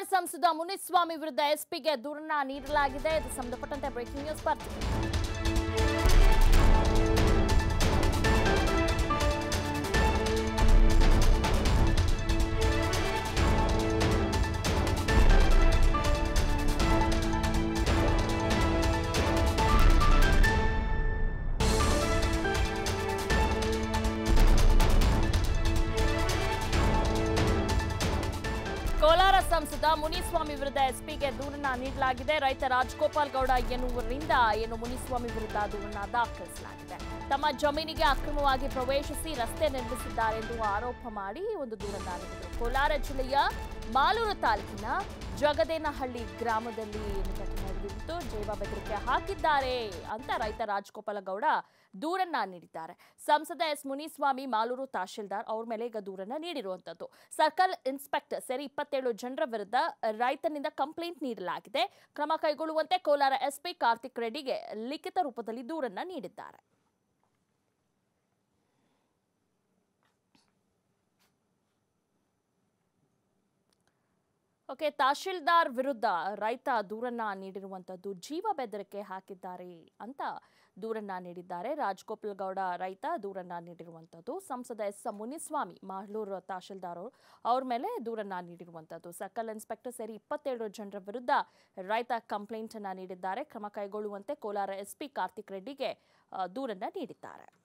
ಕೋಲಾರ ಸಂಸದ ಮುನಿಸ್ವಾಮಿ ವಿರುದ್ಧ ಎಸ್ಪಿಗೆ ದೂರನ್ನ ನೀಡಲಾಗಿದೆ ಇದು ಸಂಬಂಧಪಟ್ಟಂತೆ ಬ್ರೇಕಿಂಗ್ ನ್ಯೂಸ್ ಬರ್ತಿದೆ ಕೋಲಾರ ಸಂಸದ ಮುನಿಸ್ವಾಮಿ ವಿರುದ್ಧ ಎಸ್ಪಿಗೆ ದೂರನ್ನ ನೀಡಲಾಗಿದೆ ರೈತ ರಾಜಗೋಪಾಲ್ ಗೌಡ ಎನ್ನುವರಿಂದ ಏನು ಮುನಿಸ್ವಾಮಿ ವಿರುದ್ಧ ದೂರನ್ನ ದಾಖಲಿಸಲಾಗಿದೆ ತಮ್ಮ ಜಮೀನಿಗೆ ಅಕ್ರಮವಾಗಿ ಪ್ರವೇಶಿಸಿ ರಸ್ತೆ ನಿರ್ಮಿಸಿದ್ದಾರೆಂದು ಆರೋಪ ಮಾಡಿ ಒಂದು ದೂರನ್ನ ನೀಡಿದರು ಕೋಲಾರ ಜಿಲ್ಲೆಯ ಮಾಲೂರು ತಾಲೂಕಿನ ಜಗದೇನಹಳ್ಳಿ ಗ್ರಾಮದಲ್ಲಿ ಏನು ಘಟನೆ ನಡೆದಿತ್ತು ಜೈವ ಬೆದರಿಕೆ ಹಾಕಿದ್ದಾರೆ ಅಂತ ರೈತ ರಾಜಗೋಪಾಲ ಗೌಡ ದೂರನ್ನ ನೀಡಿದ್ದಾರೆ ಸಂಸದ ಎಸ್ ಮುನಿಸ್ವಾಮಿ ಮಾಲೂರು ತಹಶೀಲ್ದಾರ್ ಅವ್ರ ಮೇಲೆ ಈಗ ದೂರನ್ನ ನೀಡಿರುವಂತದ್ದು ಸರ್ಕಲ್ ಇನ್ಸ್ಪೆಕ್ಟರ್ ಸೇರಿ ಇಪ್ಪತ್ತೇಳು ಜನರ ವಿರುದ್ಧ ರೈತನಿಂದ ಕಂಪ್ಲೇಂಟ್ ನೀಡಲಾಗಿದೆ ಕ್ರಮ ಕೈಗೊಳ್ಳುವಂತೆ ಕೋಲಾರ ಎಸ್ಪಿ ಕಾರ್ತಿಕ್ ರೆಡ್ಡಿಗೆ ಲಿಖಿತ ರೂಪದಲ್ಲಿ ದೂರನ್ನ ನೀಡಿದ್ದಾರೆ ಓಕೆ ತಹಶೀಲ್ದಾರ್ ವಿರುದ್ಧ ರೈತ ದೂರನ್ನ ನೀಡಿರುವಂತದ್ದು ಜೀವ ಬೆದರಿಕೆ ಹಾಕಿದ್ದಾರೆ ಅಂತ ದೂರನ್ನ ನೀಡಿದ್ದಾರೆ ರಾಜಗೋಪಾಲ್ ಗೌಡ ರೈತ ದೂರನ್ನ ನೀಡಿರುವಂತದ್ದು ಸಂಸದ ಎಸ್ ಮುನಿಸ್ವಾಮಿ ಮಾಹ್ಲೂರು ತಹಶೀಲ್ದಾರ್ ಅವ್ರು- ಅವ್ರ ಮೇಲೆ ದೂರನ್ನ ನೀಡಿರುವಂತದ್ದು ಸರ್ಕಲ್ ಇನ್ಸ್ಪೆಕ್ಟರ್ ಸೇರಿ ಇಪ್ಪತ್ತೇಳು ಜನರ ವಿರುದ್ಧ ರೈತ ಕಂಪ್ಲೇಂಟ್ ಅನ್ನ ನೀಡಿದ್ದಾರೆ ಕ್ರಮ ಕೈಗೊಳ್ಳುವಂತೆ ಕೋಲಾರ ಎಸ್ಪಿ ಕಾರ್ತಿಕ್ ರೆಡ್ಡಿಗೆ ಆ, ದೂರನ್ನ ನೀಡಿದ್ದಾರೆ